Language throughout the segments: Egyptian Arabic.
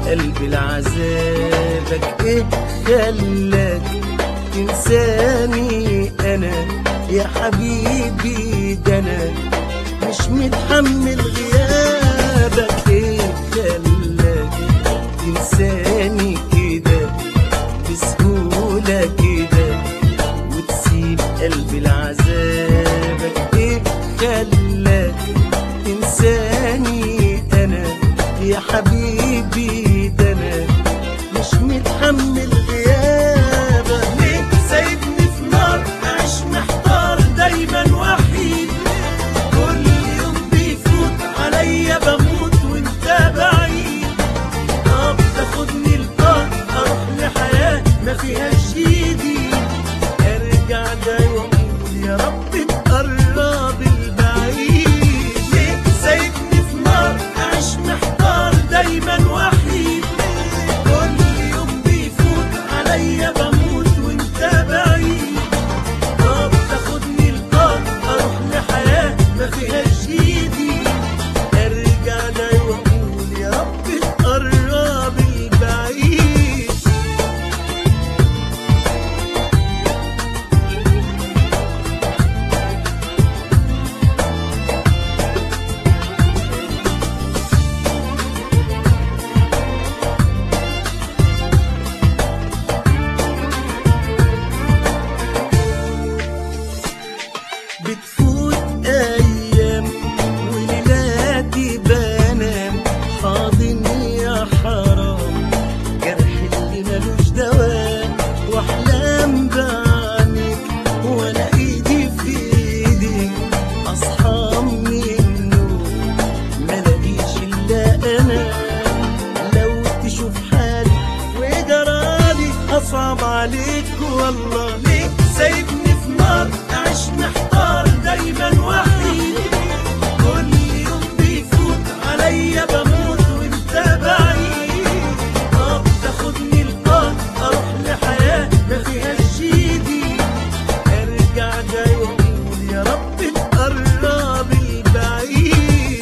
قلبي لعذابك ايه خلاك تنساني انا يا حبيبي ده انا مش متحمل غيابك ايه خلاك تنساني كده بسهولة كده وتسيب قلبي لعذابك ايه خلاك تنساني انا يا حبيبي ده انا مش متحمل غيابك ليه سايبني في نار اعيش محتار دايما وحيد كل يوم بيفوت عليا بموت وانت بعيد طب تاخدني القار اروح لحياة ما فيهاش ايدي ارجع ده واقول يا رب تقرب البعيد ليه سايبني في نار اعيش محتار دايما وحيد كل يوم بيفوت عليا بموت وانت بعيد طب تاخدني القار اروح لحياة ما فيهاش ايدي ارجع ده واقول يا رب تقرب البعيد بتفوت ايام وليلاتي بنام حاضن يا حرام جرح اللي ملوش دواء واحلام بعينك وانا ايدي في ايدك اصحى من النوم ملاقيش الا انا لو تشوف حالي وجرالي اصعب عليك والله ليه سايبني في نار اعيش محتار دايما وحيد كل يوم بيفوت عليا بموت وانت بعيد طب تاخدني القار اروح لحياة ما فيهاش ايدي ارجع جاي واقول يا رب تقرب البعيد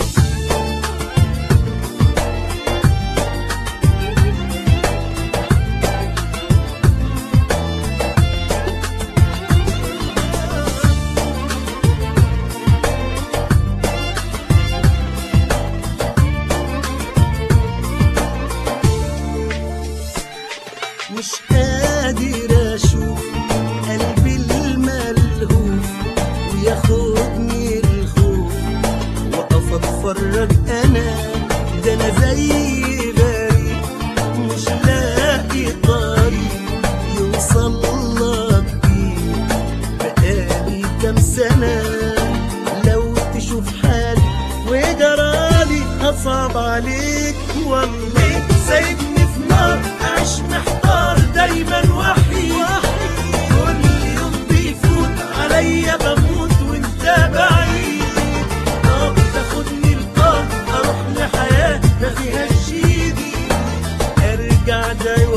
مش قادر اشوف قلبي الملهوف وياخدني الخوف واقف اتفرج انا ده انا زي غريب مش لاقي طريق يوصل لك بيه بقالي كام سنة لو تشوف حالي وجرالي أصعب عليك والله سايبني في نار أعيش محتار دايما وحيد كل يوم بيفوت عليا بموت وانت بعيد طب تاخدني القار أروح لحياة ما فيهاش ايدي ارجع ده